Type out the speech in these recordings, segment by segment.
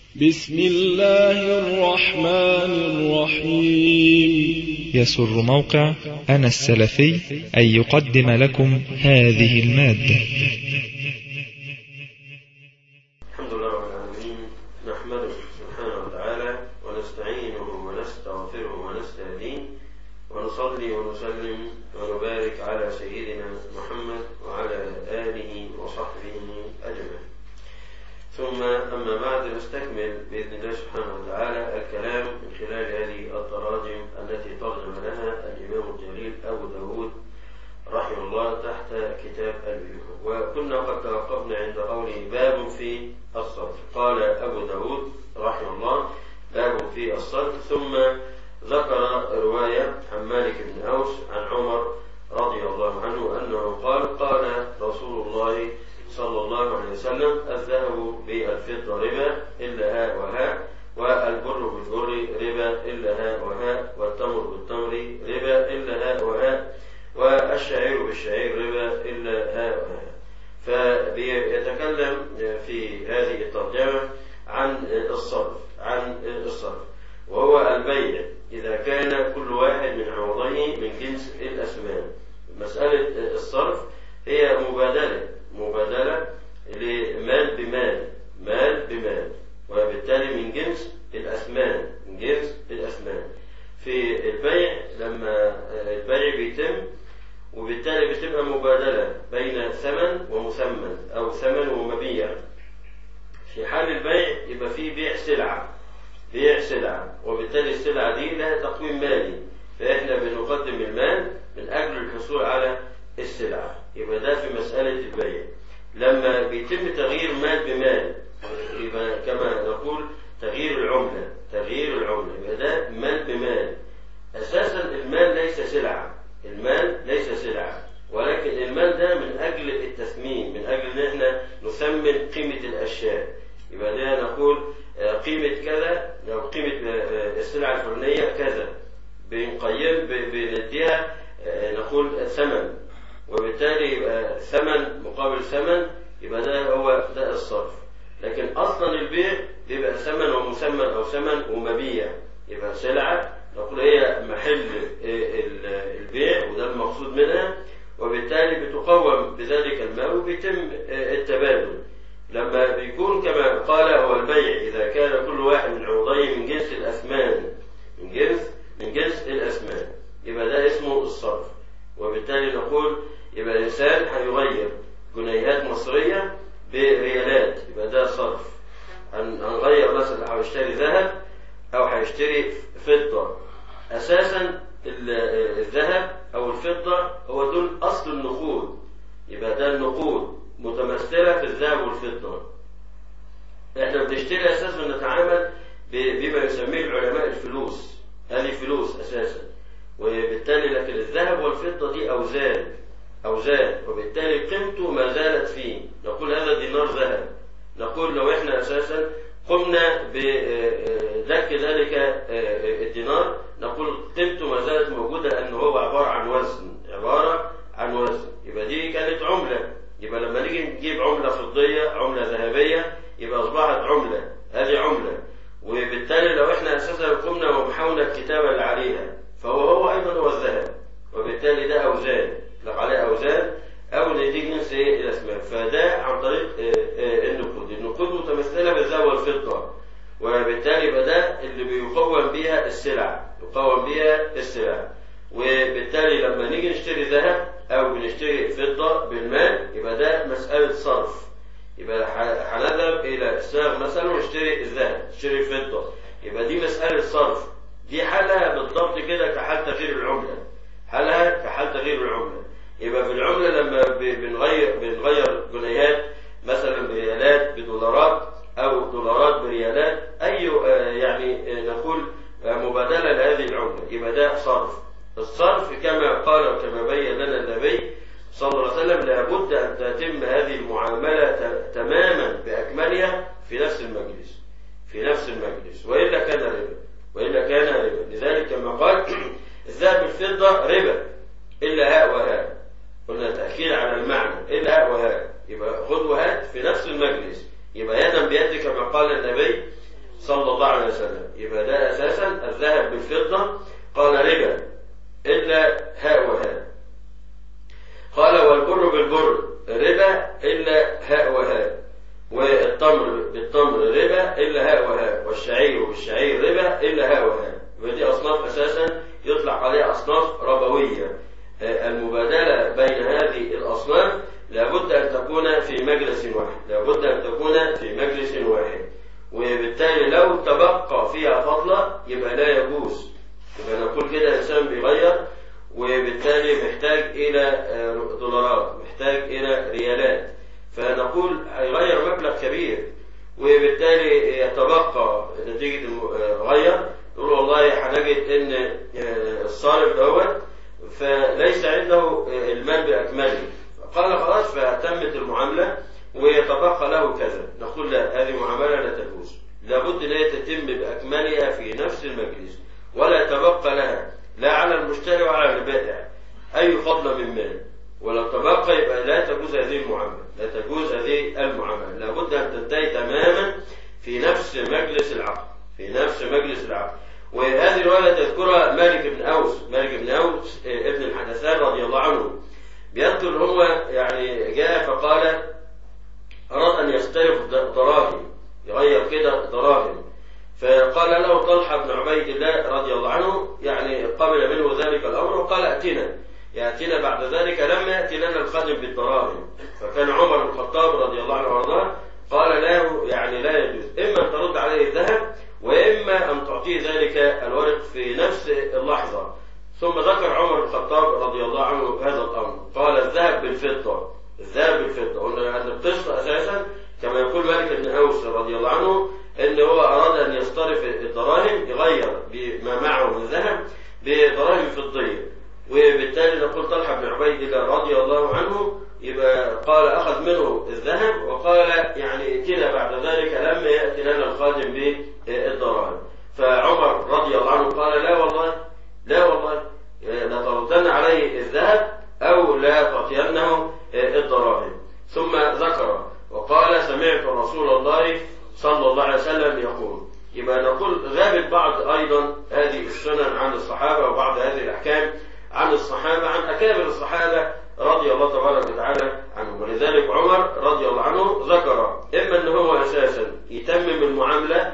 بسم الله الرحمن الرحيم يسر موقع أنا السلفي أن يقدم لكم هذه المادة الحمد لله رب العالمين نحمده سبحانه وتعالى ونستعينه ونستغفره ونستهديه ونصلي ونسلم ونبارك على سيدنا محمد وعلى آله وصحبه أجمعين ثم أما بعد نستكمل بإذن الله سبحانه وتعالى الكلام من خلال هذه التراجم التي ترجم لها الإمام الجليل أبو داود رحمه الله تحت كتاب البيوع وكنا قد توقفنا عند قوله باب في الصرف قال أبو داود رحمه الله باب في الصرف ثم ذكر رواية عن مالك بن أوس عن عمر رضي الله عنه أنه قال قال رسول الله صلى الله عليه وسلم الذهب بالفضة ربا إلا هاء وهاء والبر بالبر ربا إلا هاء وهاء والتمر بالتمر ربا إلا هاء وهاء والشعير بالشعير ربا إلا هاء وهاء فبيتكلم في هذه الترجمة عن الصرف عن الصرف وهو البيع إذا كان كل واحد من عوضيه من جنس الأسمان مسألة الصرف هي مبادلة مبادلة لمال بمال مال بمال وبالتالي من جنس الأسمان من جنس الأسمان في البيع لما البيع بيتم وبالتالي بتبقى مبادلة بين ثمن ومثمن أو ثمن ومبيع في حال البيع يبقى في بيع سلعة بيع سلعة وبالتالي السلعة دي لها تقويم مالي فإحنا بنقدم المال من أجل الحصول على السلعة يبقى ده في مسألة البيع لما بيتم تغيير مال بمال يبقى كما نقول تغيير العملة تغيير العملة يبقى ده مال بمال أساسا المال ليس سلعة المال ليس سلعة ولكن المال ده من أجل التثمين من أجل أن احنا نثمن قيمة الأشياء يبقى ده نقول قيمة كذا أو قيمة السلعة الفلانية كذا بنقيم بنديها نقول ثمن وبالتالي يبقى ثمن مقابل ثمن يبقى ده هو ده الصرف لكن اصلا البيع بيبقى ثمن ومثمن او ثمن ومبيع يبقى سلعه نقول هي محل البيع وده المقصود منها وبالتالي بتقوم بذلك المال وبيتم التبادل لما بيكون كما قال هو البيع اذا كان كل واحد من عوضيه من جنس الاثمان من جنس من جنس الاثمان يبقى ده اسمه الصرف وبالتالي نقول يبقى الإنسان هيغير جنيهات مصرية بريالات يبقى ده صرف هنغير مثلا هيشتري ذهب أو هيشتري فضة أساسا الذهب أو الفضة هو دول أصل النقود يبقى ده النقود متمثلة في الذهب والفضة احنا بنشتري أساسا نتعامل بما يسميه العلماء الفلوس هذه فلوس أساسا وبالتالي لكن الذهب والفضة دي أوزان أوزان وبالتالي قيمته ما زالت فيه نقول هذا دينار ذهب نقول لو احنا أساسا قمنا بدك ذلك الدينار نقول قيمته ما زالت موجودة لأنه هو عبارة عن وزن عبارة عن وزن يبقى دي كانت عملة يبقى لما نيجي نجيب عملة فضية عملة ذهبية يبقى أصبحت عملة هذه عملة وبالتالي لو احنا أساسا قمنا ومحاولة الكتابة اللي عليها فهو هو أيضا هو الذهب وبالتالي ده أوزان لو عليه أوزان أو دي جنس إيه الأسماء فده عن طريق النقود النقود متمثلة بالذهب والفضة وبالتالي يبقى ده اللي بيقوم بيها السلع يقوم بيها السلع وبالتالي لما نيجي نشتري ذهب أو بنشتري فضة بالمال يبقى ده مسألة صرف يبقى هنذهب إلى الساغ مثلا ونشتري الذهب نشتري الفضة يبقى دي مسألة صرف دي حالها بالضبط كده كحال تغيير العملة حالها كحال تغيير العملة يبقى في العملة لما بنغير بنغير جنيهات مثلا بريالات بدولارات أو دولارات بريالات أي يعني نقول مبادلة لهذه العملة يبقى ده صرف الصرف كما قال وكما بين لنا النبي صلى الله عليه وسلم لابد أن تتم هذه المعاملة تماما بأكملها في نفس المجلس في نفس المجلس وإلا كان ربا وإلا كان ربا لذلك كما قال الذهب الفضة ربا إلا هاء وهاء قلنا تأكيد على المعنى إلا هاء وهاء يبقى خذ وهات في نفس المجلس يبقى يدا بيد كما قال النبي صلى الله عليه وسلم يبقى ده أساسا الذهب بالفضة قال ربا إلا هاء وهاء قال والبر بالبر ربا إلا هاء وهاء والتمر بالتمر ربا إلا هاء وهاء والشعير بالشعير ربا إلا هاء وهاء ودي أصناف أساسا يطلق عليها أصناف ربوية المبادلة بين هذه الأصناف لابد أن تكون في مجلس واحد لابد أن تكون في مجلس واحد وبالتالي لو تبقى فيها فضلة يبقى لا يجوز يبقى نقول كده الإنسان بيغير وبالتالي محتاج إلى دولارات محتاج إلى ريالات فنقول هيغير مبلغ كبير وبالتالي يتبقى نتيجة غير نقول والله هنجد إن الصارف دوت فليس عنده المال بأكمله قال خلاص فتمت المعاملة ويتبقى له كذا نقول لا هذه معاملة لا تجوز لابد ان هي تتم بأكملها في نفس المجلس ولا يتبقى لها لا على المشتري ولا على البائع أي فضل من مال ولو تبقى يبقى لا تجوز هذه المعاملة لا تجوز هذه المعاملة لابد أن تنتهي تماما في نفس مجلس العقد في نفس مجلس العقد وهذه الرواية تذكرها مالك بن أوس مالك بن أوس ابن الحدثان رضي الله عنه بيذكر هو يعني جاء فقال أراد أن يستلف دراهم يغير كده دراهم فقال له طلحة بن عبيد الله رضي الله عنه يعني قبل منه ذلك الأمر وقال أتنا يأتينا بعد ذلك لم يأتي لنا الخادم بالدراهم فكان عمر بن الخطاب رضي الله عنه وارضاه قال له يعني لا يجوز إما أن ترد عليه الذهب وإما أن تعطيه ذلك الورق في نفس اللحظة ثم ذكر عمر بن الخطاب رضي الله عنه هذا الأمر قال الذهب بالفضة الذهب بالفضة قلنا أن القصة أساسا كما يقول مالك بن أوس رضي الله عنه أن هو أراد أن يصطرف الدراهم يغير بما معه من ذهب بدراهم فضية وبالتالي نقول طلحة بن عبيد الله رضي الله عنه يبقى قال أخذ منه الذهب وقال يعني ائتنا بعد ذلك لما يأتي لنا الخادم بالدراهم فعمر رضي الله عنه قال لا والله لا والله لتردن عليه الذهب أو لا تعطينه الدراهم ثم ذكر وقال سمعت رسول الله صلى الله عليه وسلم يقول يبقى نقول غابت بعض أيضا هذه السنن عن الصحابة وبعض هذه الأحكام عن الصحابة عن أكابر الصحابة رضي الله تبارك وتعالى عنهم ولذلك عمر رضي الله عنه ذكر إما أن هو أساسا يتمم المعاملة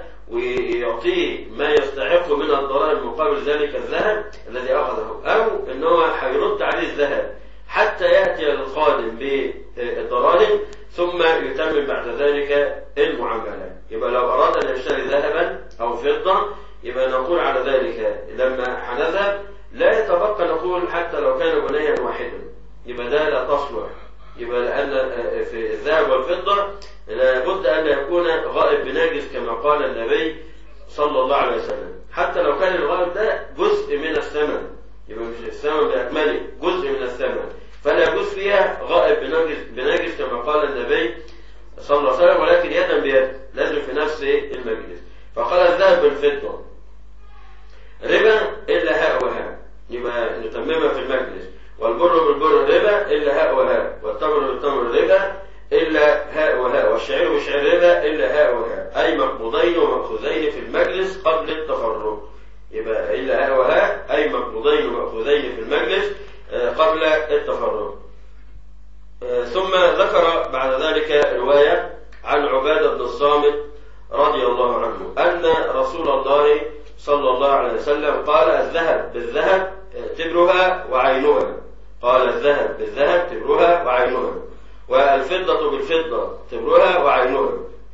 ويعطيه ما يستحق من الضرائب مقابل ذلك الذهب الذي أخذه أو أن هو هيرد عليه الذهب حتى يأتي للخادم بالدراهم ثم يتمم بعد ذلك المعاملة يبقى لو أراد أن يشتري ذهبا أو فضة يبقى نقول على ذلك لما حنذهب لا يتبقى نقول حتى لو كان بنيا واحدا يبقى ده لا تصلح يبقى لأن في الذهب والفضة لابد أن يكون غائب بناجس كما قال النبي صلى الله عليه وسلم حتى لو كان الغائب ده جزء من الثمن يبقى مش الثمن بأكمله جزء من الثمن فلا يجوز فيها غائب بناجس, بناجس كما قال النبي صلى الله عليه وسلم ولكن يدا بيد لازم في نفس المجلس فقال الذهب بالفضة ربا إلا هاء وهاء يبقى نتممها في المجلس والبر بالبر ربا إلا هاء وهاء والتمر بالتمر ربا إلا هاء وهاء والشعير بالشعير ربا إلا هاء وهاء أي مقبوضين ومأخوذين في المجلس قبل التفرق يبقى إلا هاء وهاء أي مقبوضين ومأخوذين في المجلس قبل التفرق ثم ذكر بعد ذلك رواية عن عبادة بن الصامت رضي الله عنه أن رسول الله صلى الله عليه وسلم قال الذهب بالذهب تبرها وعينها قال الذهب بالذهب تبرها وعينها والفضة بالفضة تبرها وعينها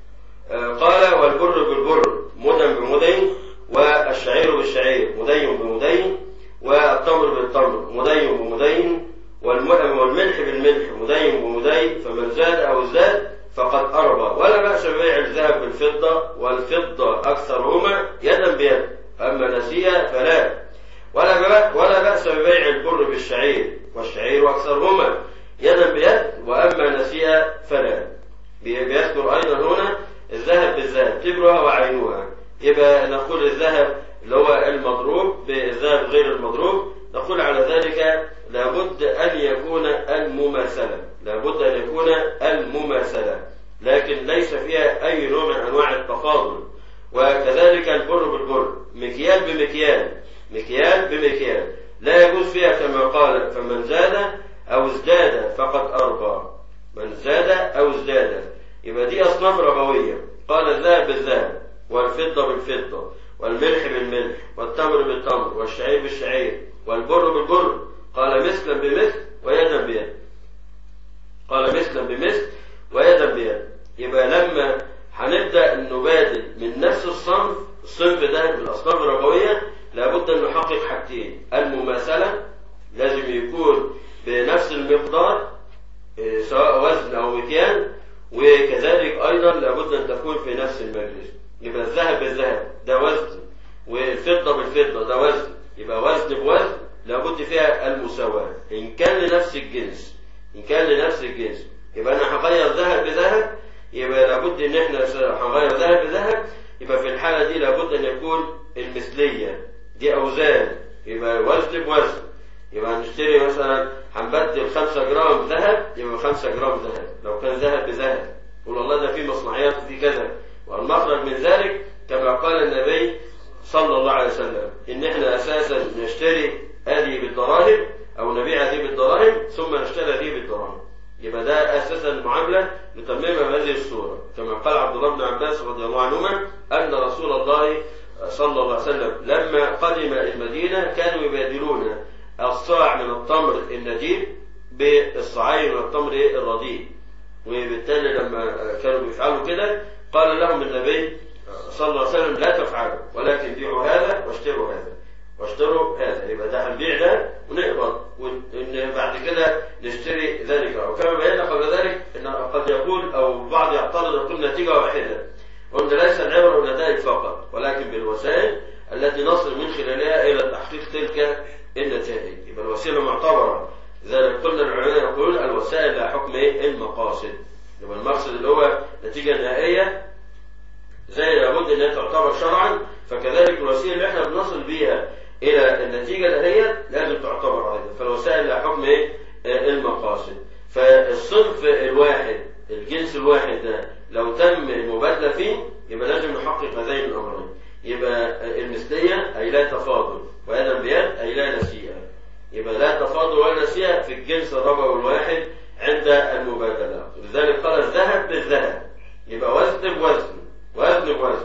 قال والبر بالبر مدن بمدين والشعير بالشعير مدين بمدين والتمر بالتمر مدين بمدين والملح بالملح مدين بمدين فمن زاد أو زاد فقد أربى ولا بأس ببيع الذهب بالفضة والفضة أكثرهما يدا بيد أما نسيها فلا ولا ولا بأس ببيع البر بالشعير والشعير أكثرهما يدا بيد وأما نسيها فلا بيذكر أيضا هنا الذهب بالذهب تبرها وعينها يبقى نقول الذهب اللي هو المضروب بالذهب غير المضروب نقول على ذلك لابد أن يكون المماثلة لابد أن يكون المماثلة لكن ليس فيها أي نوع من أنواع التفاضل وكذلك البر بالبر مكيال بمكيال مكيال بمكيال لا يجوز فيها كما قال فمن زاد أو ازداد فقد أربى من زاد أو ازداد يبقى دي أصناف ربوية قال الذهب بالذهب والفضة بالفضة والملح بالملح والتمر بالتمر والشعير بالشعير والبر بالبر قال مثلا بمثل ويدا بيد قال مثلا بمثل ويدا بيد يبقى لما هنبدا نبادل من نفس الصنف الصنف ده من الاصناف الربويه لابد ان نحقق حاجتين المماثله لازم يكون بنفس المقدار إيه، سواء وزن او مكيال وكذلك ايضا لابد ان تكون في نفس المجلس يبقى الذهب بالذهب ده وزن والفضه بالفضه ده وزن يبقى وزن بوزن لابد فيها المساواه ان كان لنفس الجنس ان كان لنفس الجنس يبقى انا هغير ذهب بذهب يبقى لابد ان احنا هنغير ذهب بذهب يبقى في الحاله دي لابد ان يكون المثليه دي اوزان يبقى وزن بوزن يبقى هنشتري مثلا هنبدل 5 جرام ذهب يبقى 5 جرام ذهب لو كان ذهب بذهب قول والله ده في مصنعيات في كذا والمخرج من ذلك كما قال النبي صلى الله عليه وسلم ان احنا اساسا نشتري هذه بالدراهم او نبيع هذه بالدراهم ثم نشتري هذه بالدراهم يبقى ده اساسا المعامله نتممها بهذه الصوره كما قال عبد الله بن عباس رضي الله عنهما ان رسول الله صلى الله عليه وسلم لما قدم المدينه كانوا يبادلون الصاع من التمر النجيب بالصاعين من التمر الرديء وبالتالي لما كانوا بيفعلوا كده قال لهم النبي صلى الله عليه وسلم لا تفعلوا ولكن بيعوا هذا واشتروا هذا واشتروا هذا يبقى ده هنبيع ده ونقبض وان بعد كده نشتري ذلك وكما بينا قبل ذلك ان قد يقول او البعض يعترض يقول نتيجه واحده قلنا ليس العبره بالنتائج فقط ولكن بالوسائل التي نصل من خلالها الى تحقيق تلك النتائج يبقى الوسيله معتبره لذلك قلنا العلماء يقولون الوسائل لا حكم ايه المقاصد يبقى المقصد اللي هو نتيجه نهائيه زي لابد انها تعتبر شرعا فكذلك الوسيله اللي احنا بنصل بيها الى النتيجه النهائيه لازم تعتبر ايضا فالوسائل لا حكم ايه المقاصد فالصنف الواحد الجنس الواحد ده لو تم المبادله فيه يبقى لازم نحقق هذين الامرين يبقى المثليه اي لا تفاضل ويدا بيد اي لا نسيئه يبقى لا تفاضل ولا نسيئه في الجنس الربوي الواحد عند المبادله لذلك قال الذهب بالذهب يبقى وزن بوزن وزن بوزن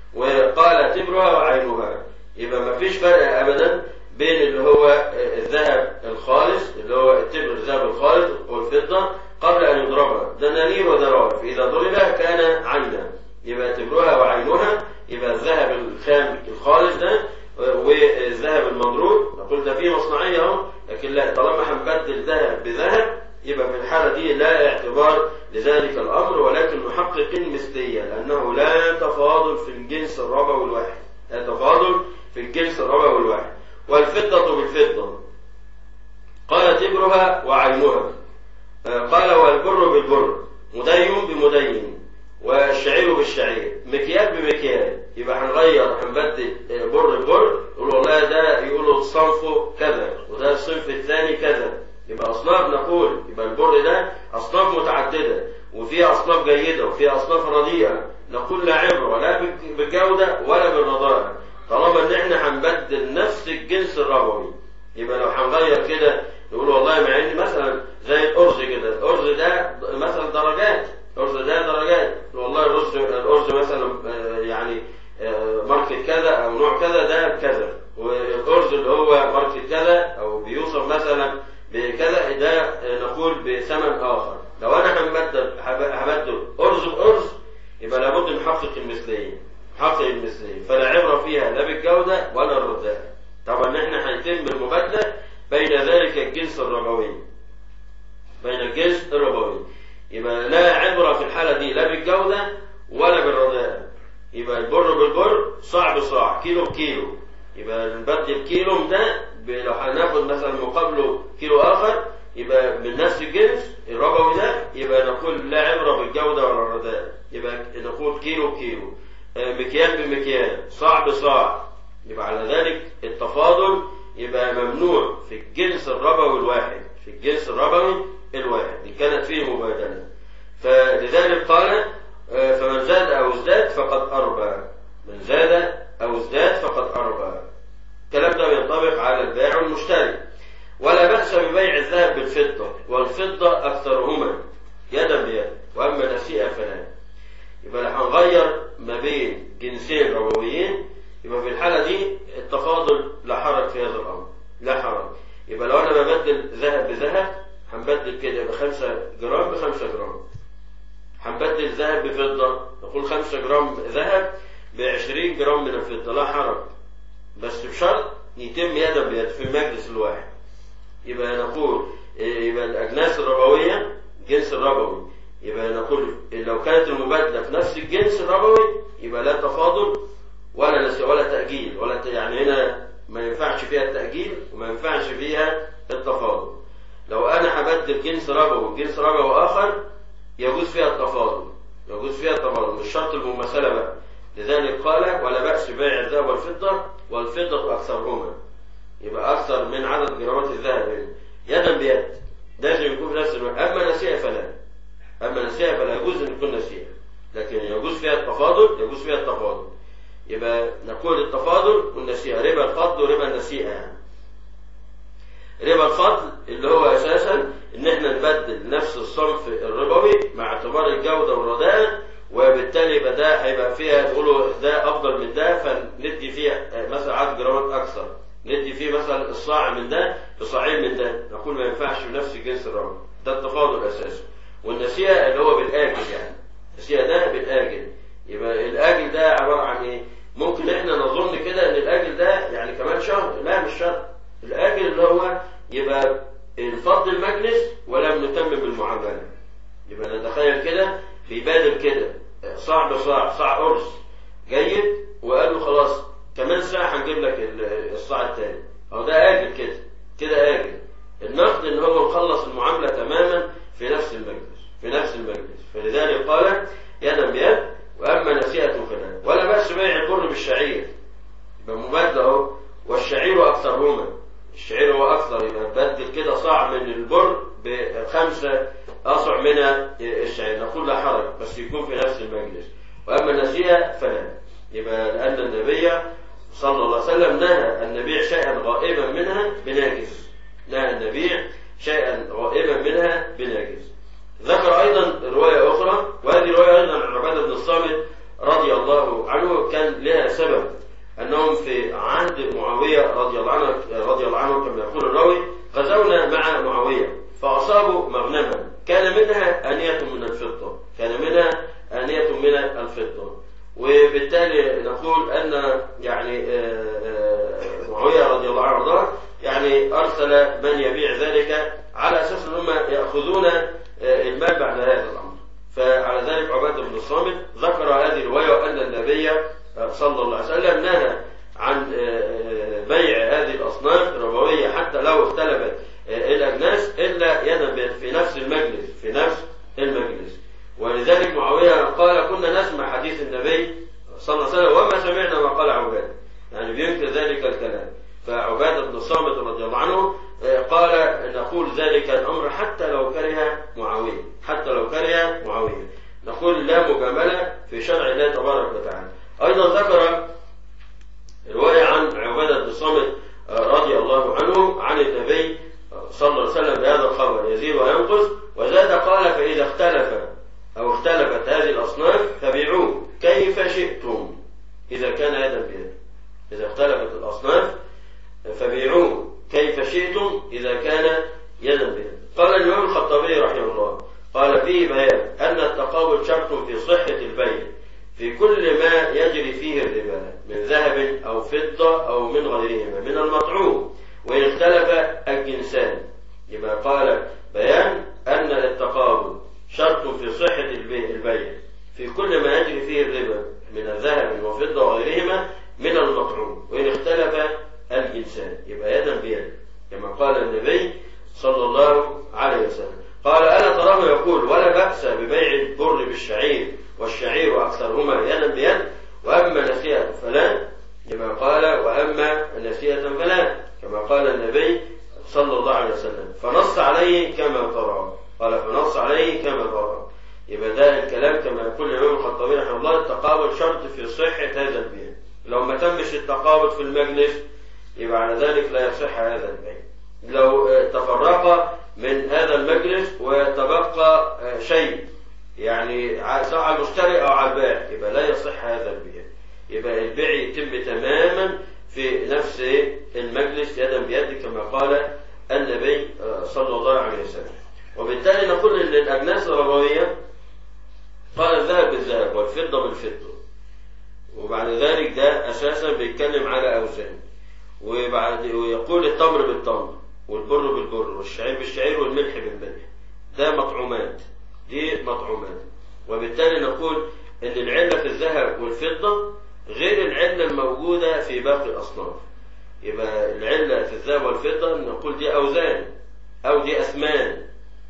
وقال تبرها وعينها يبقى ما فيش فرق ابدا بين اللي هو الذهب الخالص اللي هو التبر الذهب الخالص والفضه قبل ان يضربها دنانير ودراهم فاذا ضرب كان عينا يبقى تبرها وعينها يبقى الذهب الخام الخالص ده والذهب المضروب نقول ده فيه مصنعيه اهو لكن لا طالما هنبدل ذهب بذهب يبقى في الحاله دي لا اعتبار لذلك الامر ولكن نحقق المثليه لانه لا تفاضل في الجنس الربوي الواحد لا تفاضل في الجنس الربوي الواحد والفضه بالفضه قال تبرها وعينها قال والبر بالبر مدين بمدين والشعير بالشعير مكيال بمكيال يبقى هنغير هنبدل بر ببر يقول والله ده يقولوا صنفه كذا وده الصنف الثاني كذا يبقى اصناف نقول يبقى البر ده اصناف متعدده وفيها اصناف جيده وفيها اصناف رديئه نقول لا عبره لا بالجوده ولا بالرضاءه طالما ان احنا هنبدل نفس الجنس الربوي يبقى لو هنغير كده نقول والله مع ان مثلا زي الارز كده الارز ده مثلا درجات الارز ده درجات والله الرز الارز مثلا يعني ماركت كذا او نوع كذا ده بكذا والارز اللي هو ماركت كذا او بيوصف مثلا بكذا ده نقول بثمن اخر لو انا هبدل هبدل ارز بارز يبقى لابد نحقق المثليه نحقق المثليه فلا عبره فيها لا بالجوده ولا الرداء طبعا احنا هيتم المبادله بين ذلك الجنس الربوي بين الجنس الربوي يبقى لا عبره في الحاله دي لا بالجوده ولا بالرداء يبقى البر بالبر صاع بصاع كيلو بكيلو يبقى نبدل كيلو ده لو هناخد مثلا مقابله كيلو اخر يبقى من نفس الجنس الربوي ده يبقى نقول لا عبره بالجوده ولا الرداء يبقى نقول كيلو بكيلو مكيال بمكيال صاع بصاع يبقى على ذلك التفاضل يبقى ممنوع في الجنس الربوي الواحد في الجنس الربوي الواحد اللي كانت فيه مبادله فلذلك قال فمن زاد او ازداد فقد اربى من زاد أو ازداد فقد أربى الكلام ده ينطبق على البائع والمشتري ولا بأس ببيع الذهب بالفضة والفضة أكثرهما يدا بيد وأما نسيئة فلا يبقى هنغير ما بين جنسين ربويين يبقى في الحالة دي التفاضل لا حرج في هذا الأمر لا حرج يبقى لو أنا ببدل ذهب بذهب هنبدل كده بخمسة جرام بخمسة جرام هنبدل ذهب بفضة نقول خمسة جرام ذهب بعشرين جرام من الفضة لا حرج بس بشرط يتم يدا بيد في المجلس الواحد يبقى نقول يبقى الأجناس الربوية جنس الربوي يبقى نقول لو كانت المبادلة في نفس الجنس الربوي يبقى لا تفاضل ولا نسي ولا تأجيل ولا ت... يعني هنا ما ينفعش فيها التأجيل وما ينفعش فيها التفاضل لو أنا هبدل جنس ربوي جنس ربوي آخر يجوز فيها التفاضل يجوز فيها التفاضل مش شرط المماثلة بقى لذلك قال ولا بأس بيع الذهب والفضة والفضة أكثرهما يبقى أكثر من عدد جرامات الذهب يدا بيد لازم يكون في نفس الوقت أما نسيئة فلا أما نسيئة فلا يجوز أن يكون نسيئة لكن يجوز فيها التفاضل يجوز فيها التفاضل يبقى نقول التفاضل والنسيئة ربا الفضل وربا النسيئة يعني ربا الفضل اللي هو أساسا إن إحنا نبدل نفس الصنف الربوي مع اعتبار الجودة والرداء وبالتالي يبقى ده هيبقى فيها نقولوا ده أفضل من ده فندي فيه مثلا عدد جرامات أكثر ندي فيه مثلا الصاع من ده بصاعين من ده نقول ما ينفعش بنفس الجنس الربوي ده التفاضل الأساسي والنسيئة اللي هو بالآجل يعني النسيئة ده بالآجل يبقى الآجل ده عبارة عن إيه؟ ممكن إحنا نظن كده إن الآجل ده يعني كمان شهر لا مش شهر الآجل اللي هو يبقى الفضل المجلس ولم نتمم بالمعاملة يبقى نتخيل كده بيبادر كده صاع بصاع صاع قرص جيد وقال له خلاص كمان ساعة هنجيب لك الصاع التاني أو ده آجل كده كده آجل النقد إن هو مخلص المعاملة تماما في نفس المجلس في نفس المجلس فلذلك قال يدا بيد وأما نسيئة فلا ولا بأس بيع البر بالشعير يبقى مبادلة أهو والشعير أكثرهما الشعير هو أكثر يبقى بدل كده صاع من البر بخمسة أصع من الشعير نقول لا حرج بس يكون في نفس المجلس وأما النسيئة فلا يبقى لأن النبي صلى الله عليه وسلم نهى أن نبيع شيئا غائبا منها بناجز نهى أن نبيع شيئا غائبا منها بناجز ذكر أيضا رواية أخرى وهذه رواية أيضا عن عبادة بن الصامت رضي الله عنه كان لها سبب أنهم في عهد معاوية رضي الله عنه رضي الله عنه كما يقول الراوي غزونا مع معاوية فأصابوا مغنما كان منها آنية من الفضة كان منها آنية من الفضة وبالتالي نقول أن يعني معاوية رضي الله عنه وارضاه يعني أرسل من يبيع ذلك على أساس أنهم يأخذون المال بعد هذا الأمر فعلى ذلك عبادة بن الصامت ذكر هذه الرواية وأن النبي صلى الله عليه وسلم نهى عن بيع هذه الأصناف الربوية حتى لو اختلفت الأجناس إلا يدا في نفس المجلس في نفس المجلس ولذلك معاوية قال كنا نسمع حديث النبي صلى الله عليه وسلم وما سمعنا ما قال عبادة يعني بينكر ذلك الكلام فعبادة بن الصامت رضي الله عنه قال نقول ذلك الأمر حتى لو كره معاوية حتى لو كره معاوية نقول لا مجاملة في شرع الله تبارك وتعالى أيضا ذكر رواية عن عبادة بن الصامت رضي الله عنه عن النبي صلى الله عليه وسلم بهذا الخبر يزيد وينقص وزاد قال فإذا اختلف أو اختلفت هذه الأصناف فبيعوه كيف شئتم إذا كان يدا بيد إذا اختلفت الأصناف فبيعوه كيف شئتم إذا كان يدا بيد قال الإمام الخطابي رحمه الله قال فيه بيان أن التقابل شرط في صحة البيع في كل ما يجري فيه الربا من ذهب أو فضة أو من غيرهما من المطعوم وإن اختلف الجنسان يبقى قال بيان أن التقابل شرط في صحة البيع في كل ما يجري فيه الربا من الذهب وفضة وغيرهما من المطعوم وإن اختلف الجنسان يبقى يدا بيد كما قال النبي صلى الله عليه وسلم قال ألا تراه يقول ولا بأس ببيع البر بالشعير والشعير أكثرهما يدا بيد وأما نسيئة فلا لما قال وأما نسيئة فلا كما قال النبي صلى الله عليه تمش التقابض في المجلس يبقى على ذلك لا يصح هذا البيع لو تفرق من هذا المجلس وتبقى شيء يعني سواء على المشتري او على البائع يبقى لا يصح هذا البيع يبقى البيع يتم تماما في نفس المجلس يدا بيد كما قال النبي صلى الله عليه وسلم وبالتالي نقول ان الاجناس الربويه قال الذهب بالذهب والفضه بالفضه وبعد ذلك ده اساسا بيتكلم على اوزان وبعد ويقول التمر بالتمر والبر بالبر والشعير بالشعير والملح بالملح ده مطعومات دي مطعومات وبالتالي نقول ان العله في الذهب والفضه غير العله الموجوده في باقي الاصناف يبقى العله في الذهب والفضه نقول دي اوزان او دي اثمان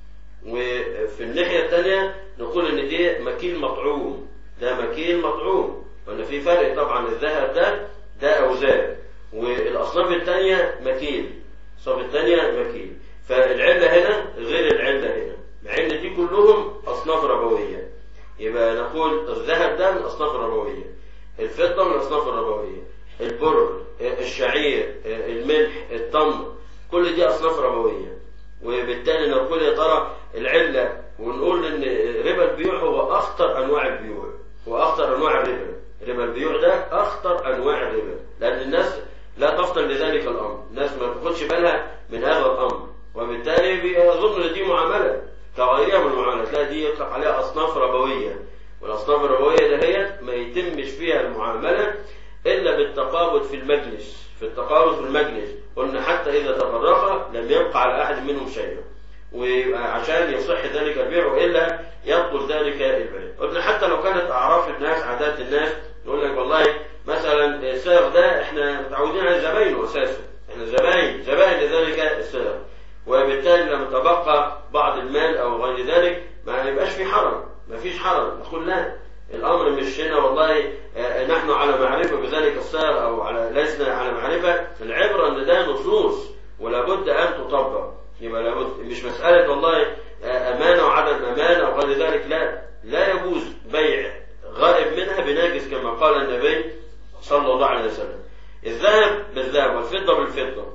وفي الناحيه الثانيه نقول ان دي مكيل مطعوم ده مكيل مطعوم وان في فرق طبعا الذهب ده ده اوزان والاصناف الثانيه مكيل الصنف الثانيه مكيل فالعله هنا غير العله هنا مع ان دي كلهم اصناف ربويه يبقى نقول الذهب ده من الاصناف الربويه الفضه من الاصناف الربويه البر الشعير الملح التمر كل دي اصناف ربويه وبالتالي نقول يا ترى العله ونقول ان ربا البيوع هو اخطر انواع البيوع هو اخطر انواع الربا ربا البيوع ده اخطر انواع الربا لان الناس لا تفطن لذلك الامر الناس ما تاخدش بالها من هذا الامر وبالتالي بيظن ان دي معامله كغيرها من المعاملات لا دي يطلق عليها اصناف ربويه والاصناف الربويه دهيت ما يتمش فيها المعامله الا بالتقابض في المجلس في التقابض في المجلس قلنا حتى اذا تفرقا لم يبقى على احد منهم شيء وعشان يصح ذلك البيع والا يبطل ذلك البيع قلنا حتى لو كانت اعراف الناس عادات الناس يقول لك والله مثلا السائق ده احنا متعودين على زباينه اساسا احنا زباين زباين لذلك السائق وبالتالي لما تبقى بعض المال او غير ذلك ما يبقاش في حرج ما فيش حرج نقول لا الامر مش هنا والله نحن على معرفه بذلك السائق او على لسنا على معرفه العبره ان ده نصوص ولا بد ان تطبق يبقى لابد مش مساله والله امانه وعدم امانه وغير ذلك لا لا يجوز بيع غائب منها بناجس كما قال النبي صلى الله عليه وسلم الذهب بالذهب والفضه بالفضه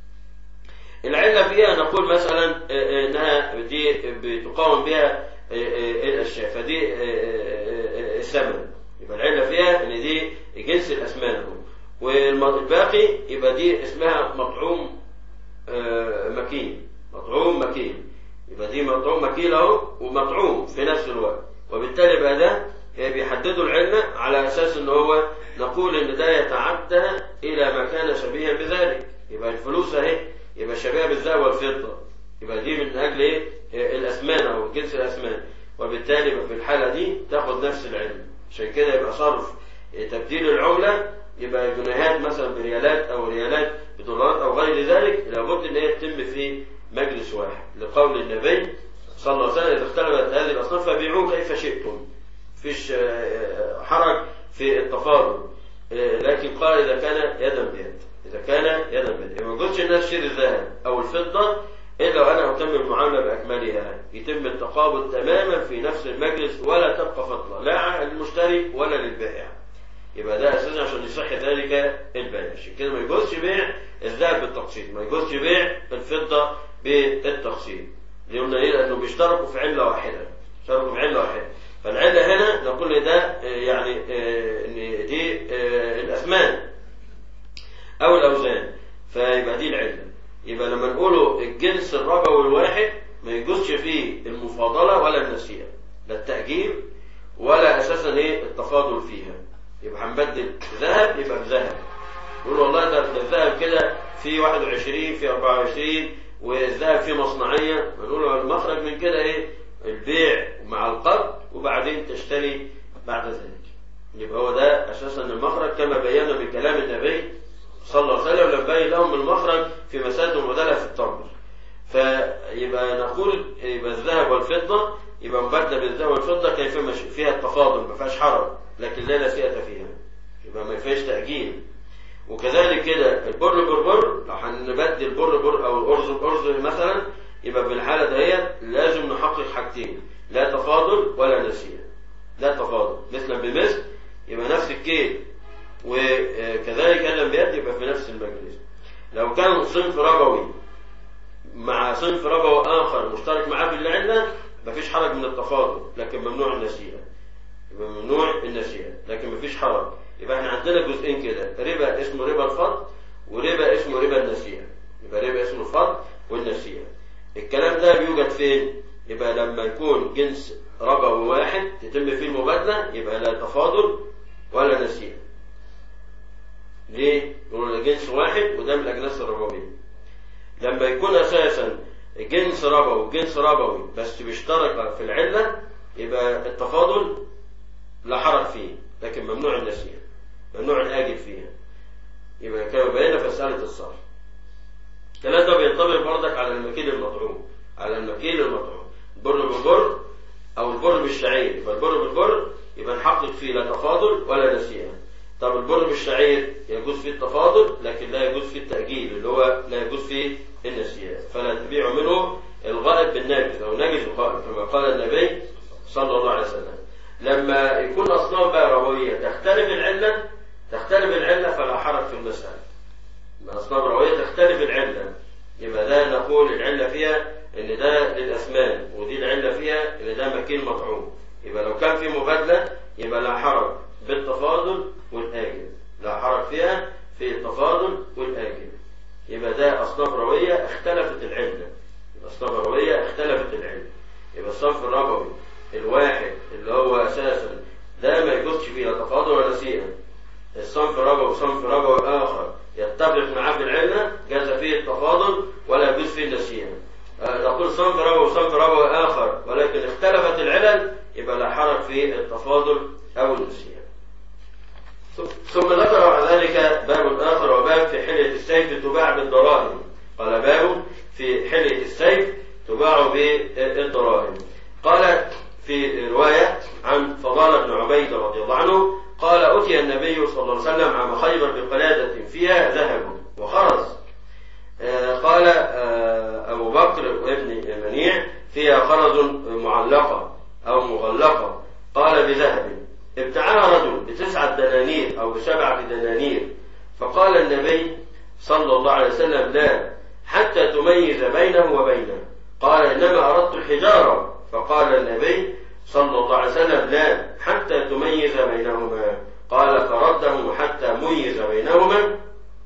العله فيها نقول مثلا انها دي بتقاوم بها الاشياء فدي الثمن يبقى العله فيها ان دي جنس الاسمان والباقي يبقى دي اسمها مطعوم مكين مطعوم مكين يبقى دي مطعوم مكين اهو ومطعوم في نفس الوقت وبالتالي بقى ده بيحددوا العلة على أساس إن هو نقول إن ده يتعدى إلى ما كان شبيها بذلك يبقى الفلوس أهي يبقى شبيهة بالذهب والفضة يبقى دي من أجل إيه الأثمان أو جنس الأثمان وبالتالي يبقى في الحالة دي تاخد نفس العلم عشان كده يبقى صرف تبديل العملة يبقى جنيهات مثلا بريالات أو ريالات بدولارات أو غير ذلك لابد إن هي تتم في مجلس واحد لقول النبي صلى الله عليه وسلم إذا اختلفت هذه الأصناف فبيعوه كيف شئتم فيش حرج في التفاضل لكن قال إذا كان يدا بيد إذا كان يدا بيد ما يجوزش الناس تشتري الذهب أو الفضة إلا وأنا أتم المعاملة بأكملها يتم التقابض تماما في نفس المجلس ولا تبقى فضلة لا للمشتري ولا للبائع يبقى ده أساسا عشان يصح ذلك البيع عشان كده ما يجوزش بيع الذهب بالتقسيط ما يجوزش بيع الفضة بالتقسيط قلنا ليه لأنه بيشتركوا في علة واحدة اشتركوا في علة واحدة فالعلة هنا نقول ده يعني ان دي الأثمان أو الأوزان فيبقى دي العلة يبقى لما نقوله الجنس الربوي الواحد ما يجوزش فيه المفاضلة ولا النسيئة لا التأجيل ولا أساسا ايه التفاضل فيها يبقى هنبدل ذهب يبقى بذهب نقول والله ده الذهب كده في 21 في 24 والذهب فيه مصنعية نقول المخرج من كده ايه البيع مع القبض وبعدين تشتري بعد ذلك يبقى هو ده اساسا المخرج كما بينا من كلام النبي صلى الله عليه وسلم لما بين لهم المخرج في مسائل المبادله في التمر فيبقى نقول يبقى الذهب والفضه يبقى مبدل بالذهب والفضه كيف فيها التفاضل ما فيهاش حرج لكن لا نسيئه فيها يبقى ما فيهاش تاجيل وكذلك كده البر بربر لو هنبدل بر بر او الارز بارز مثلا يبقى في الحالة دهيت لازم نحقق حاجتين لا تفاضل ولا نسيئة لا تفاضل مثلا بمثل يبقى نفس الكيل وكذلك إن لم يأتي يبقى في نفس المجلس لو كان صنف ربوي مع صنف ربوي آخر مشترك معاه في العلة مفيش حرج من التفاضل لكن ممنوع النسيئة يبقى ممنوع النسيئة لكن مفيش حرج يبقى احنا عندنا جزئين كده ربا اسمه ربا الفضل وربا اسمه ربا النسيئة يبقى ربا اسمه الفضل والنسيئة الكلام ده بيوجد فين يبقى لما يكون جنس ربوي واحد تتم فيه المبادلة يبقى لا تفاضل ولا نسيئة ليه؟ يقولوا ده جنس واحد وده من الأجناس الربوية لما يكون أساسا جنس ربوي وجنس ربوي بس بيشترك في العلة يبقى التفاضل لا حرج فيه لكن ممنوع النسيئة ممنوع الآجل فيها يبقى كما بينا في مسألة الصرف الكلام ده بينطبق برضك على المكيل المطعوم على المكيل المطعوم البر بالبر أو البر بالشعير يبقى البر بالبر يبقى نحقق فيه لا تفاضل ولا نسيئة طب البر بالشعير يجوز فيه التفاضل لكن لا يجوز فيه التأجيل اللي هو لا يجوز فيه النسيئة فلا تبيع منه الغائب بالناجز أو ناجز الغائب كما قال النبي صلى الله عليه وسلم لما يكون أصناف بقى ربوية تختلف العلة تختلف العلة فلا حرج في المسألة أصناف ربوية تختلف العلة يبقى ده نقول العلة فيها إن ده للأثمان ودي العلة فيها إن ده مكين مطعوم يبقى لو كان في مبادلة يبقى لا حرج بالتفاضل والآجل لا حرج فيها في التفاضل والآجل يبقى ده أصناف روية اختلفت العلة الأصناف الروية اختلفت العلة يبقى الصنف الربوي الواحد اللي هو أساسا ده ما يجوزش فيه لا تفاضل ولا نسيئة الصنف الربوي وصنف ربوي آخر يتفق معاه في العلة جاز فيه التفاضل ولا يجوز فيه النسيئة نقول صنف ربوي وصنف ربوي آخر ولكن اختلفت العلل يبقى لا حرج في التفاضل أو النسيئة ثم ذكر بعد ذلك باب آخر وباب في حلية السيف تباع بالدراهم قال باب في حلية السيف تباع بالدراهم قال في رواية عن فضالة بن عبيد رضي الله عنه قال أتي النبي صلى الله عليه وسلم عام خيبر بقلادة فيها ذهب وخرز قال أبو بكر وابن منيع فيها خرز معلقة أو مغلقة قال بذهب ابتاعها رجل بتسعة دنانير أو بسبعة دنانير فقال النبي صلى الله عليه وسلم لا حتى تميز بينه وبينه قال إنما أردت الحجارة فقال النبي صلى الله عليه وسلم لا حتى تميز بينهما قال فرده حتى ميز بينهما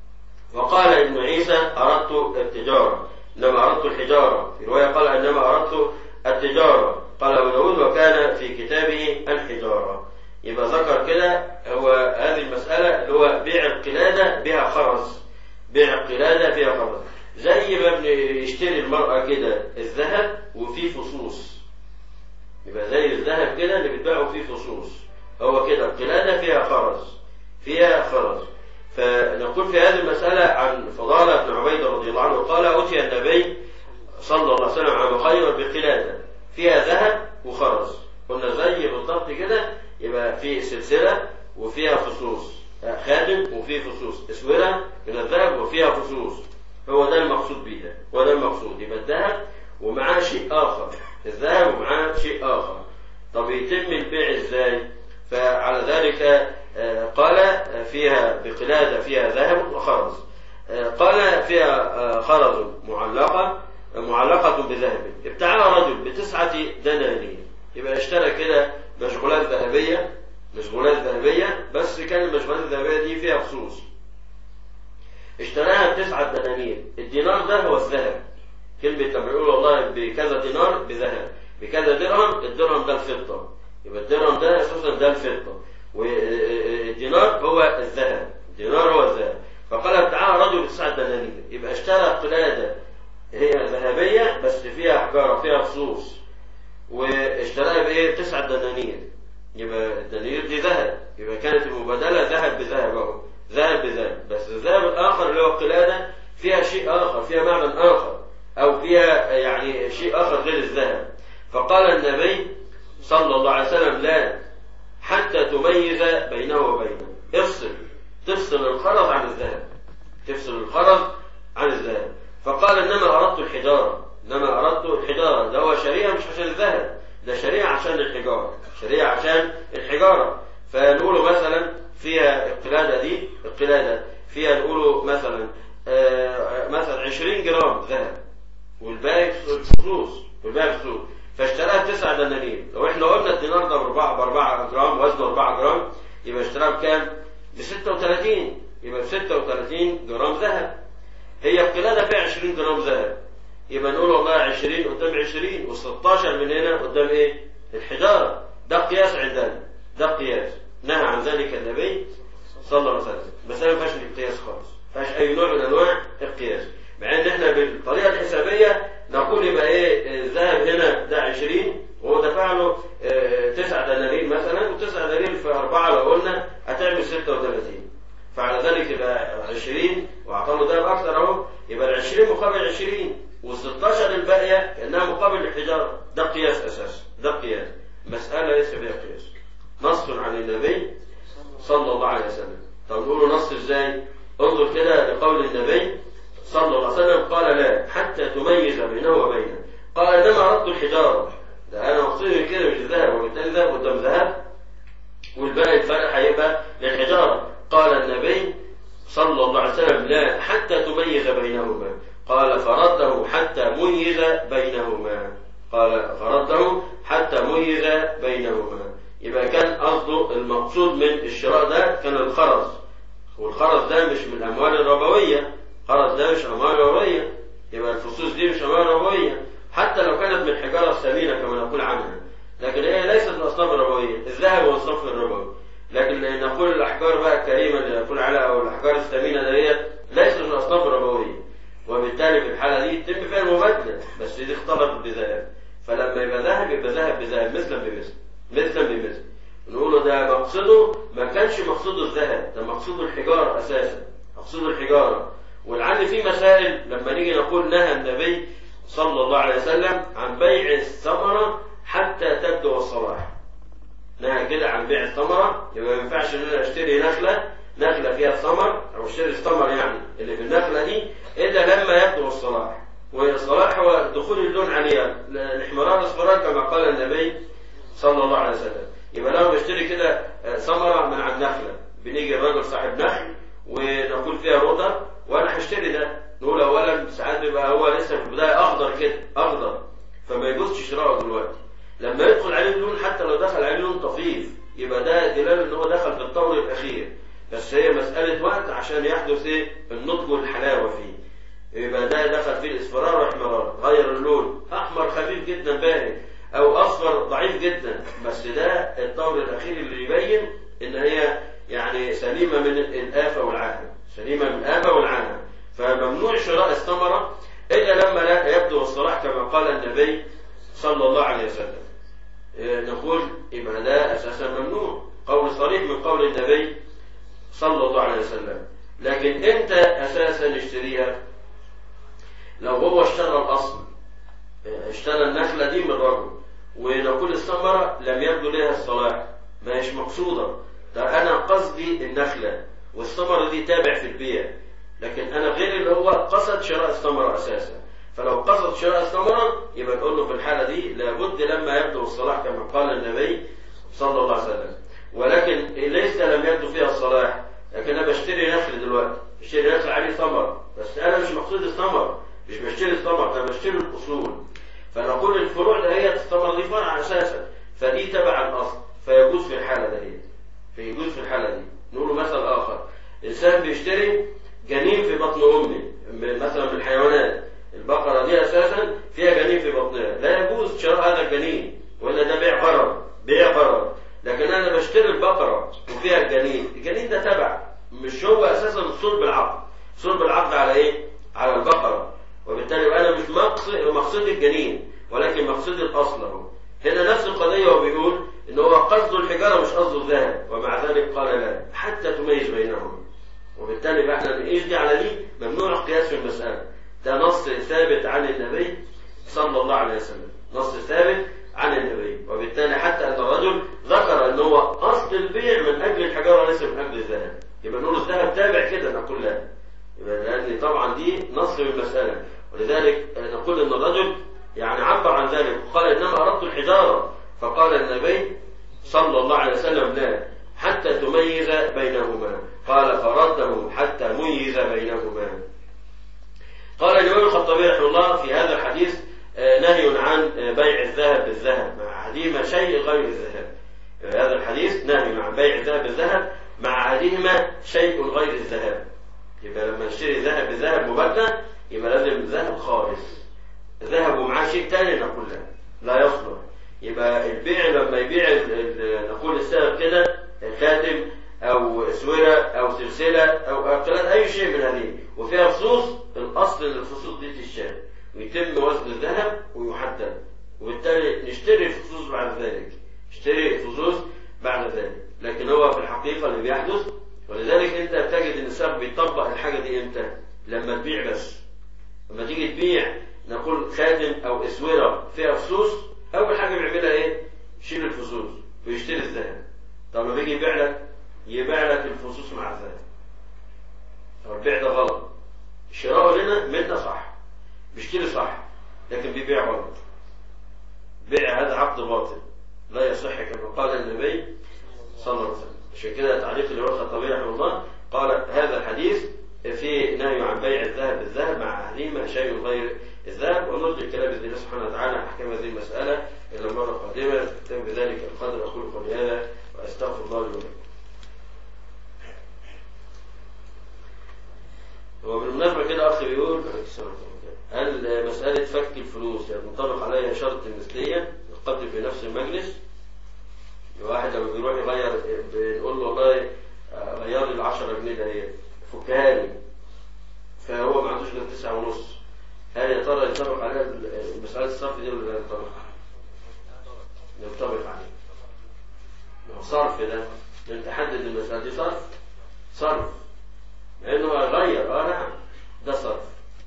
وقال ابن عيسى أردت التجارة إنما أردت الحجارة في رواية قال إنما أردت التجارة قال أبو داود وكان في كتابه الحجارة يبقى ذكر كده هو هذه المسألة اللي هو بيع القلادة بها خرز بيع القلادة فيها خرز زي ما بنشتري المرأة كده الذهب وفيه فصوص يبقى زي الذهب كده اللي بتباعه فيه فصوص هو كده القلادة فيها خرز فيها خرز فنقول في هذه المسألة عن فضالة بن عبيد رضي الله عنه قال أتي النبي صلى الله عليه وسلم عن خير بقلادة فيها ذهب وخرز قلنا زي بالضبط كده يبقى في سلسلة وفيها فصوص خاتم وفيه فصوص اسورة من الذهب وفيها فصوص هو ده المقصود بيها هو ده المقصود يبقى الذهب ومعاه شيء آخر الذهب ومعاه شيء آخر طب يتم البيع ازاي فعلى ذلك قال فيها بقلادة فيها ذهب وخرز قال فيها خرز معلقة معلقة بذهب ابتاعها رجل بتسعة دنانير يبقى اشترى كده مشغولات ذهبية مشغولات ذهبية بس كان المشغولات الذهبية دي فيها خصوص اشتراها بتسعة دنانير الدينار ده هو الذهب كلمة لما يقول والله بكذا دينار بذهب بكذا درهم الدرهم ده الفضة يبقى الدرهم ده اساسا ده الفضة والدينار هو الذهب الدينار هو الذهب فقال ابتاعها رجل بتسعة دنانير يبقى اشترى قلادة هي ذهبية بس فيها حجارة فيها فصوص واشتراها بايه تسعة دنانير يبقى الدنانير دي ذهب يبقى كانت المبادلة ذهب بذهب اهو ذهب بذهب بس الذهب الآخر اللي هو القلادة فيها شيء آخر فيها معنى آخر أو فيها يعني شيء آخر غير الذهب فقال النبي صلى الله عليه وسلم لا حتى تميز بينه وبينه افصل تفصل الخرز عن الذهب تفصل الخرز عن الذهب فقال إنما أردت الحجارة إنما أردت الحجارة ده هو شريعة مش عشان الذهب ده شريعة عشان الحجارة شريعة عشان الحجارة فنقول مثلا فيها القلادة دي القلادة فيها نقوله مثلا آه، مثلا 20 جرام ذهب والباقي فلوس والباقي فلوس فاشتراها تسع دنانير لو احنا قلنا الدينار ده باربعة باربعة جرام وزنه 4 جرام يبقى اشتراها بكام؟ ب 36 يبقى ب 36 جرام ذهب هي القلادة فيها 20 جرام ذهب يبقى نقول والله 20 قدام 20 و16 من هنا قدام ايه؟ الحجارة ده قياس عندنا ده قياس نهى عن ذلك النبي صلى الله عليه وسلم بس ما فيهاش القياس خالص ما فيهاش اي نوع من انواع القياس مع ان احنا بالطريقه الحسابيه نقول يبقى ايه الذهب هنا ده 20 وهو دفع له آه، تسع دنانير مثلا وتسع دنانير في اربعه لو قلنا هتعمل 36 فعلى ذلك يبقى 20 واعطى له ذهب اكثر اهو يبقى ال 20 مقابل 20 وال16 الباقيه كانها مقابل الحجاره ده قياس اساسا ده قياس مساله ليس فيها قياس نص عن النبي صلى الله عليه وسلم طب نقول له نص ازاي انظر كده لقول النبي صلى الله عليه وسلم قال لا حتى تميز بينه وبينه قال انما اردت الحجاره ده انا مقصود كده مش الذهب وبالتالي ذهب قدام ذهب والباقي الفرق هيبقى للحجاره قال النبي صلى الله عليه وسلم لا حتى تميز بينهما قال فرده حتى ميز بينهما قال فرده حتى ميز بينهما يبقى كان قصده المقصود من الشراء ده كان الخرز والخرز ده مش من الاموال الربويه الخرز ده مش اموال ربويه يبقى الفصوص دي مش اموال ربويه حتى لو كانت من الحجاره الثمينه كما نقول عنها لكن هي ليست من الاصناف الربويه الذهب هو الصنف الربوي لكن نقول الاحجار بقى الكريمه اللي نقول عليها او الاحجار الثمينه ديت ليست من الاصناف الربويه وبالتالي في الحاله دي يتم فيها المبادله بس دي اختلطت بذهب فلما يبقى ذهب يبقى ذهب بذهب مثلا بمثل مثلا بمثل نقوله ده مقصده ما كانش مقصوده الذهب ده مقصوده الحجاره اساسا مقصوده الحجاره ولعل في مسائل لما نيجي نقول نهى النبي صلى الله عليه وسلم عن بيع الثمره حتى تبدو الصلاح نهى كده عن بيع الثمره يبقى ما ينفعش ان انا اشتري نخله نخله فيها ثمر او اشتري الثمر يعني اللي في النخله دي الا لما يبدو الصلاح والصلاح هو دخول اللون عليها الاحمرار الاصفرار كما قال النبي صلى الله عليه وسلم يبقى لو بشتري كده ثمره من عند نخله بنيجي الراجل صاحب نخل ونقول فيها رضا وانا هشتري ده نقول اولا ساعات بيبقى هو لسه في البدايه اخضر كده اخضر فما يجوزش شراءه دلوقتي لما يدخل عليه اللون حتى لو دخل عليه لون طفيف يبقى ده دلاله ان هو دخل في الطور الاخير بس هي مساله وقت عشان يحدث ايه النضج والحلاوه فيه يبقى ده دخل فيه الاصفرار والاحمرار غير اللون احمر خفيف جدا باهت او اصفر ضعيف جدا بس ده الطور الاخير اللي يبين ان هي يعني سليمه من الافه والعاهه سليمه من الافه والعاهه فممنوع شراء الثمره الا لما لا يبدو الصلاح كما قال النبي صلى الله عليه وسلم نقول يبقى ده اساسا ممنوع قول صريح من قول النبي صلى الله عليه وسلم لكن امتى اساسا نشتريها لو هو اشترى الاصل اشترى النخله دي من رجل ونقول الثمره لم يبدو لها الصلاح ما هيش مقصوده ده انا قصدي النخله والثمره دي تابع في البيع لكن انا غير اللي هو قصد شراء الثمره اساسا فلو قصد شراء الثمره يبقى نقول له في الحاله دي لابد لما يبدو الصلاح كما قال النبي صلى الله عليه وسلم ولكن ليس لم يبدو فيها الصلاح لكن انا بشتري نخل دلوقتي بشتري نخل عليه ثمر بس انا مش مقصود الثمر مش بشتري الثمر انا بشتري الاصول فنقول الفروع دهيت الثمر دي فرع اساسا فدي تبع الاصل فيجوز في الحاله دهيت فيجوز في الحاله دي نقول مثل اخر انسان بيشتري جنين في بطن امه مثلا من الحيوانات البقره دي اساسا فيها جنين في بطنها لا يجوز شراء هذا الجنين ولا ده بيع غرض بيع غرض لكن انا بشتري البقره وفيها الجنين الجنين ده تبع مش هو اساسا صلب العقد صلب العقد على ايه على البقره وبالتالي انا مش مقصد مقصود الجنين ولكن مقصود الاصل اهو هنا نفس القضيه هو بيقول ان هو قصده الحجاره مش قصده الذهب ومع ذلك قال لا حتى تميز بينهم وبالتالي بقى احنا بنقيس دي على دي ممنوع القياس في المساله ده نص ثابت عن النبي صلى الله عليه وسلم نص ثابت عن النبي وبالتالي حتى ان الرجل ذكر ان هو اصل البيع من اجل الحجاره وليس من اجل الذهب يبقى نقول الذهب تابع كده نقول لا يبقى لان طبعا دي نص في المساله ولذلك نقول ان الرجل يعني عبر عن ذلك وقال انما اردت الحجاره فقال النبي صلى الله عليه وسلم لا حتى تميز بينهما قال فرده حتى ميز بينهما قال الإمام الخطابي رحمه الله في هذا الحديث آه، نهي عن آه، بيع الذهب بالذهب مع عديم شيء غير الذهب هذا الحديث نهي عن بيع الذهب بالذهب مع عديم شيء غير الذهب يبقى لما نشتري ذهب بذهب مبدل يبقى لازم ذهب خالص ذهب ومعاه شيء تاني نقول لا لا يصلح يبقى البيع لما يبيع ال- ال- نقول السبب كده خاتم او اسوره او سلسله او اقلال اي شيء من هذه وفيها فصوص الاصل ان الفصوص دي تشتري ويتم وزن الذهب ويحدد وبالتالي نشتري الفصوص بعد ذلك نشتري الفصوص بعد ذلك لكن هو في الحقيقه اللي بيحدث ولذلك انت بتجد ان السبب بيطبق الحاجه دي امتى؟ لما تبيع بس لما تيجي تبيع نقول خاتم او اسوره فيها فصوص اول حاجه بيعملها ايه؟ يشيل الفصوص ويشتري الذهب طب لما يجي يبيع لك يبيع لك الفصوص مع الذهب طب البيع ده غلط شراءه لنا منا صح بيشتري صح لكن بيبيع غلط بيع هذا عقد باطل لا يصح كما قال النبي صلى الله عليه وسلم عشان كده تعليق الإمام الخطابي رحمه الله قال هذا الحديث في نهي عن بيع الذهب بالذهب مع أهلهما شيء غير الذهب ونرجع الكلام بإذن الله سبحانه وتعالى عن أحكام هذه المسألة إلى المرة القادمة أتم بذلك القدر أقول قولي هذا وأستغفر الله لي ولكم هو بالمناسبة كده أخي بيقول هل مسألة فك الفلوس يعني منطبق عليها شرط المثلية القبض في نفس المجلس الواحد لما بيروح يغير بنقول له والله آه، غير لي ال 10 جنيه ده هي فكها لي فهو ما عندوش غير تسعة ونص هل يا ترى ينطبق عليها ال- مسألة الصرف دي ولا لا ينطبق؟ ينطبق عليه ما هو صرف ده انت حدد المسألة دي صرف صرف لأنه غير اه نعم ده صرف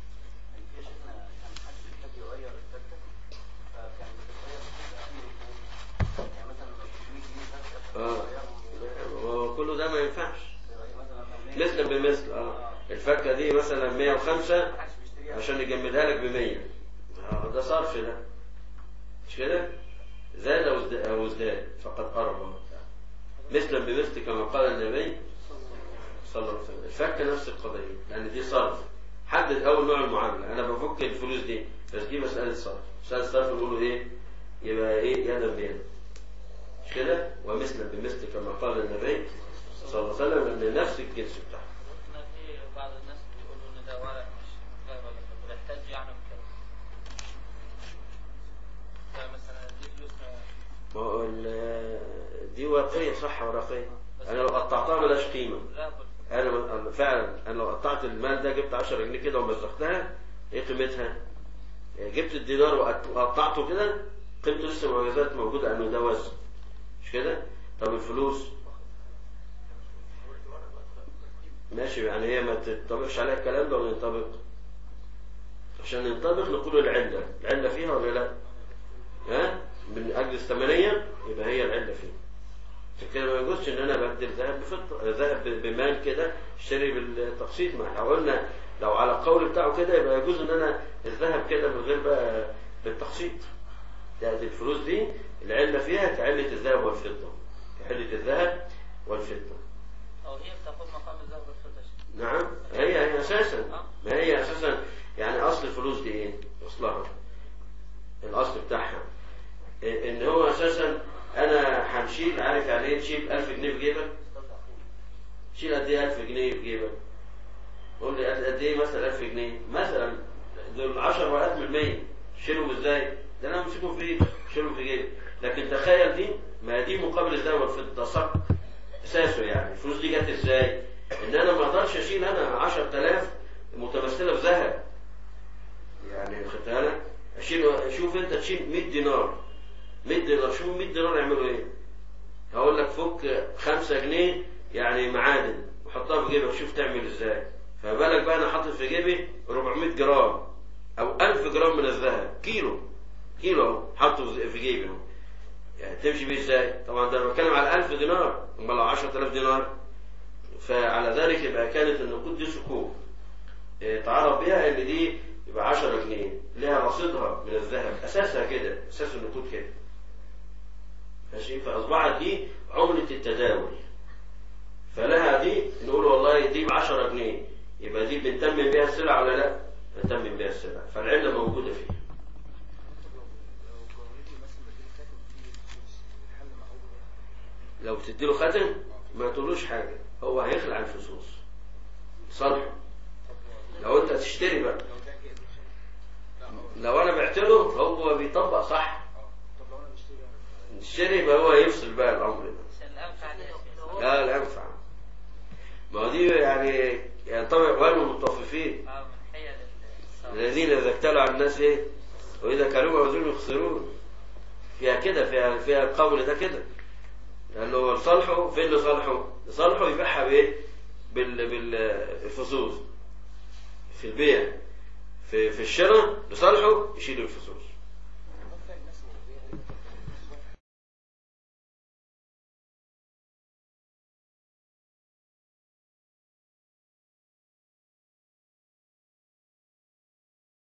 اه هو كله ده ما ينفعش مثل بمثل اه الفكه دي مثلا 105 عشان يجمدها لك ب 100 آه ده صرف ده مش كده زاد او ازداد أو ازداد فقد قرب مثلا بمثل كما قال النبي صلى الله عليه وسلم الفكه نفس القضيه لان دي صرف حدد اول نوع المعامله انا بفك الفلوس دي بس دي مساله صرف مساله الصرف نقوله ايه يبقى ايه يدا بيد مش كده ومثلا بمثل كما قال النبي صلى الله عليه وسلم ان نفس الجنس بتاعه إحنا في بعض الناس بيقولوا ان ده ورق مش غير ولا كده بيحتاج يعني بكده فمثلا دي فلوس ما- ما هو ال- دي ورقيه صح ورقيه انا لو قطعتها ملهاش قيمه لا بال- انا أنا فعلا انا لو قطعت المال ده جبت 10 جنيه كده ومزقتها ايه قيمتها؟ جبت الدينار وقط- وقطعته كده قيمته لسه ما زالت موجوده انه ده وزن مش كده؟ طب الفلوس ماشي يعني هي ما تنطبقش عليها الكلام ده ولا ينطبق؟ عشان ينطبق نقول العله، العله فيها ولا لا؟ ها؟ من اجل الثمنيه يبقى هي العله فيها. عشان كده ما يجوزش ان انا ابدل ذهب بفضه ذهب بمال كده اشتري بالتقسيط ما احنا قلنا لو على القول بتاعه كده يبقى يجوز ان انا الذهب كده من غير بقى بالتقسيط ده دي الفلوس دي العله فيها كعله الذهب والفضه كعله الذهب والفضه او هي بتاخد مقام الذهب والفضه نعم هي هي اساسا ما هي اساسا يعني اصل الفلوس دي ايه اصلها الاصل بتاعها إيه ان هو اساسا انا هنشيل عارف يعني ايه تشيل 1000 جنيه في جيبك شيل قد ايه 1000 جنيه في جيبك قول لي قد قد ايه مثلا 1000 جنيه مثلا دول 10 ورقات من 100 شيلهم ازاي ده انا امسكهم في ايدي شيلهم في جيبي لكن تخيل دي ما دي مقابل الذهب والفضه ده صك اساسه يعني الفلوس دي جت ازاي ان انا ما اقدرش اشيل انا 10000 متمثله في ذهب يعني خدت بالك اشيل شوف انت تشيل 100 دينار 100 دينار شوف 100 دينار يعملوا ايه هقول لك فك 5 جنيه يعني معادن وحطها في جيبك شوف تعمل ازاي فبالك بقى انا حاطط في جيبي 400 جرام او 1000 جرام من الذهب كيلو كيلو اهو حاطه في جيبي اهو يعني تمشي بيه ازاي طبعا ده انا بتكلم على 1000 دينار امال لو 10000 دينار فعلى ذلك يبقى كانت النقود دي صكوك إيه، تعرف بيها ان دي يبقى 10 جنيه لها رصيدها من الذهب اساسها كده اساس النقود كده ماشي فاصبحت دي عملة التداول فلها دي نقول والله دي ب 10 جنيه يبقى دي بنتمم بيها السلعه ولا لا؟ نتمم بيها السلعه فالعله موجوده فيها لو بتدي له خاتم ما تقولوش حاجه هو هيخلع الفصوص صالحه لو انت تشتري بقى لو انا بعت له هو بيطبق صح نشتري يبقى هو يفصل بقى الامر ده عشان الأنفع ده يا شيخ. لا لا ينفع ما هو دي يعني يعني طبعا اخوان المطففين اه من حيل الصواب. الذين اذا ابتلوا على الناس ايه واذا كانوا وزنوا يخسرون فيها كده فيها فيها القول ده كده لانه لصالحه فين لصالحه؟ لصالحه يبيعها بايه؟ بال بالفصوص في البيع في في الشراء لصالحه يشيل الفصوص